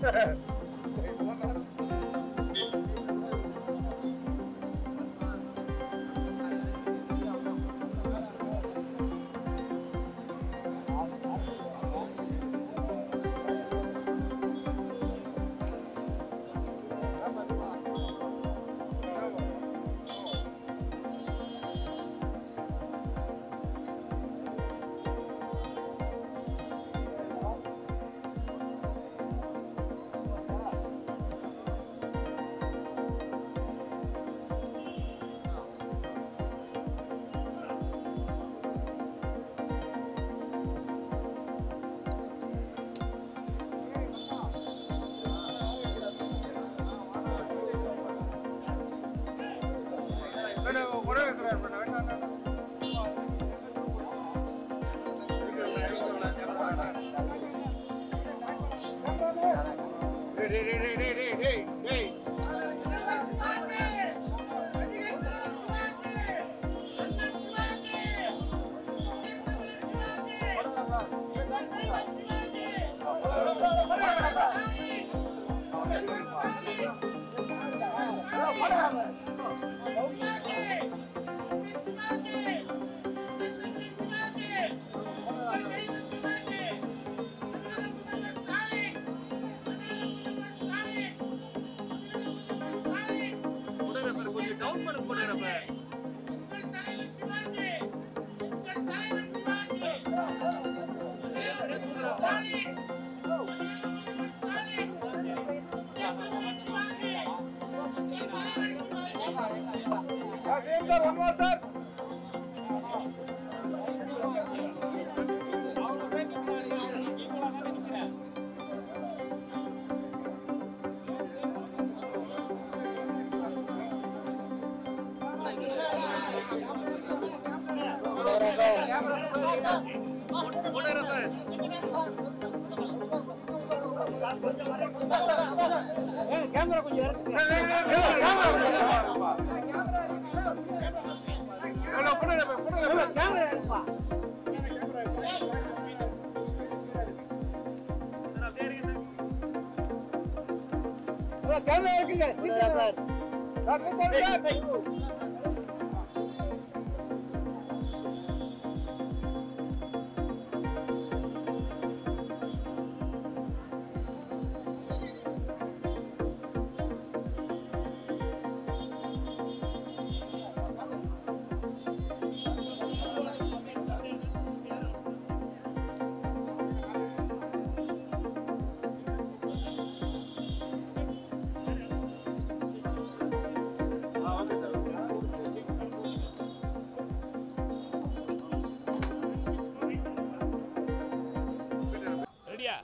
ரெடியா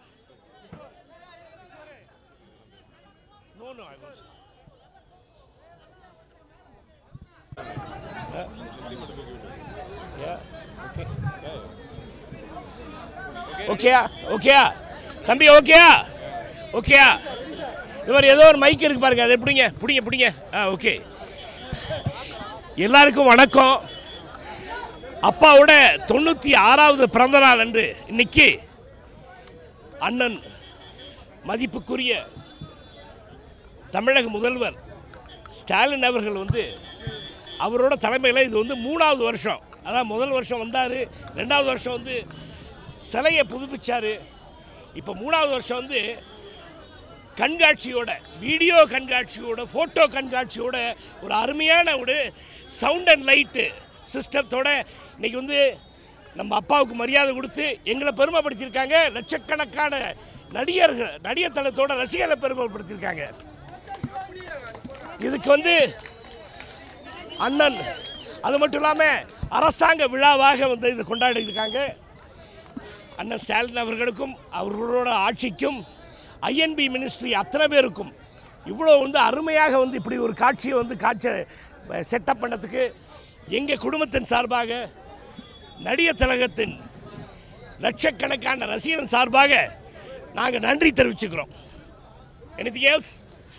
no no I want ஓகேயா ஓகேயா தம்பி ஓகேயா ஓகேயா இது மாதிரி ஏதோ ஒரு மைக் இருக்கு பாருங்க அதை பிடிங்க பிடிங்க பிடிங்க ஆ ஓகே எல்லாருக்கும் வணக்கம் அப்பாவோட தொண்ணூற்றி ஆறாவது பிறந்த நாள் அன்று இன்னைக்கு அண்ணன் மதிப்புக்குரிய தமிழக முதல்வர் ஸ்டாலின் அவர்கள் வந்து அவரோட தலைமையில் இது வந்து மூணாவது வருஷம் அதான் முதல் வருஷம் வந்தார் ரெண்டாவது வருஷம் வந்து சிலையை புதுப்பிச்சார் இப்போ மூணாவது வருஷம் வந்து கண்காட்சியோட வீடியோ கண்காட்சியோட ஃபோட்டோ கண்காட்சியோட ஒரு அருமையான ஒரு சவுண்ட் அண்ட் லைட்டு சிஸ்டத்தோட இன்னைக்கு வந்து நம்ம அப்பாவுக்கு மரியாதை கொடுத்து எங்களை பெருமைப்படுத்தியிருக்காங்க லட்சக்கணக்கான நடிகர்கள் நடிகர் தளத்தோட ரசிகர்களை பெருமைப்படுத்தியிருக்காங்க இதுக்கு வந்து அண்ணன் அது மட்டும் இல்லாமல் அரசாங்க விழாவாக வந்து இதை கொண்டாடி இருக்காங்க அண்ணன் ஸ்டாலின் அவர்களுக்கும் அவர்களோட ஆட்சிக்கும் ஐஎன்பி மினிஸ்ட்ரி அத்தனை பேருக்கும் இவ்வளோ வந்து அருமையாக வந்து இப்படி ஒரு காட்சியை வந்து காட்சி செட்டப் பண்ணதுக்கு எங்கள் குடும்பத்தின் சார்பாக நடிகர் திலகத்தின் லட்சக்கணக்கான ரசிகன் சார்பாக நாங்கள் நன்றி தெரிவிச்சுக்கிறோம் anything else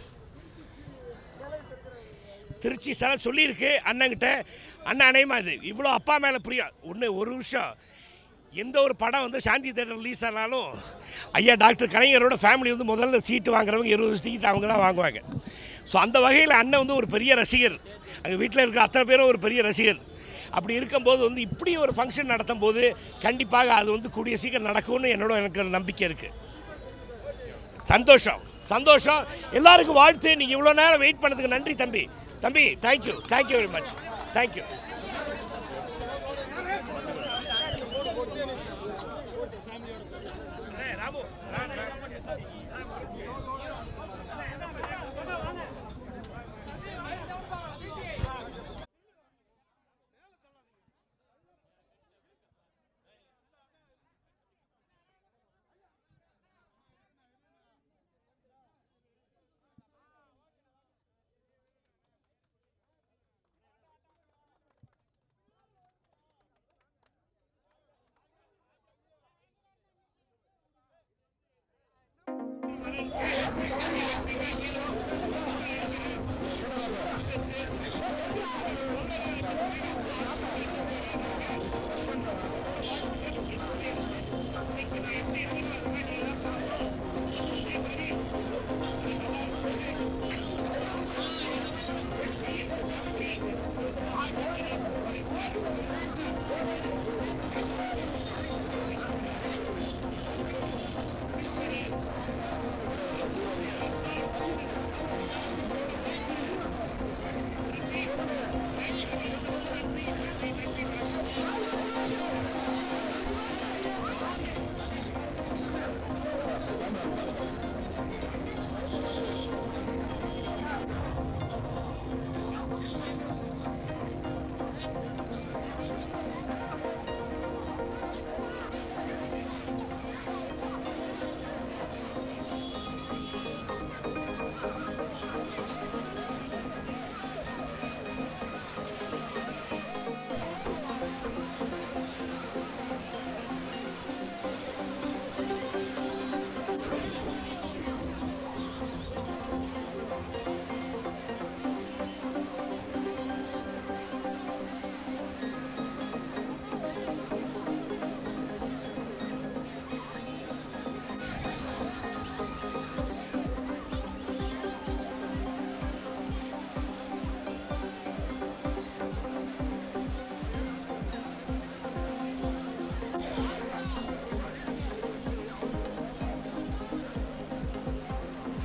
திருச்சி சில சொல்லியிருக்கு அண்ணங்கிட்ட அண்ணன் அணையமா இது இவ்வளோ அப்பா மேலே புரியும் ஒன்று ஒரு விஷயம் எந்த ஒரு படம் வந்து சாந்தி தேட்டர் ரிலீஸ் ஆனாலும் ஐயா டாக்டர் கலைஞரோட ஃபேமிலி வந்து முதல்ல சீட்டு வாங்குறவங்க இருபது சீட் அவங்க தான் வாங்குவாங்க ஸோ அந்த வகையில் அண்ணன் வந்து ஒரு பெரிய ரசிகர் அங்கே வீட்டில் இருக்கிற அத்தனை பேரும் ஒரு பெரிய ரசிகர் அப்படி இருக்கும்போது வந்து இப்படி ஒரு ஃபங்க்ஷன் நடத்தும் போது கண்டிப்பாக அது வந்து கூடிய சீக்கிரம் நடக்கும்னு என்னோட எனக்கு ஒரு நம்பிக்கை இருக்குது சந்தோஷம் சந்தோஷம் எல்லாருக்கும் வாழ்த்து நீங்கள் இவ்வளோ நேரம் வெயிட் பண்ணதுக்கு நன்றி தம்பி தம்பி thank you thank you very much thank you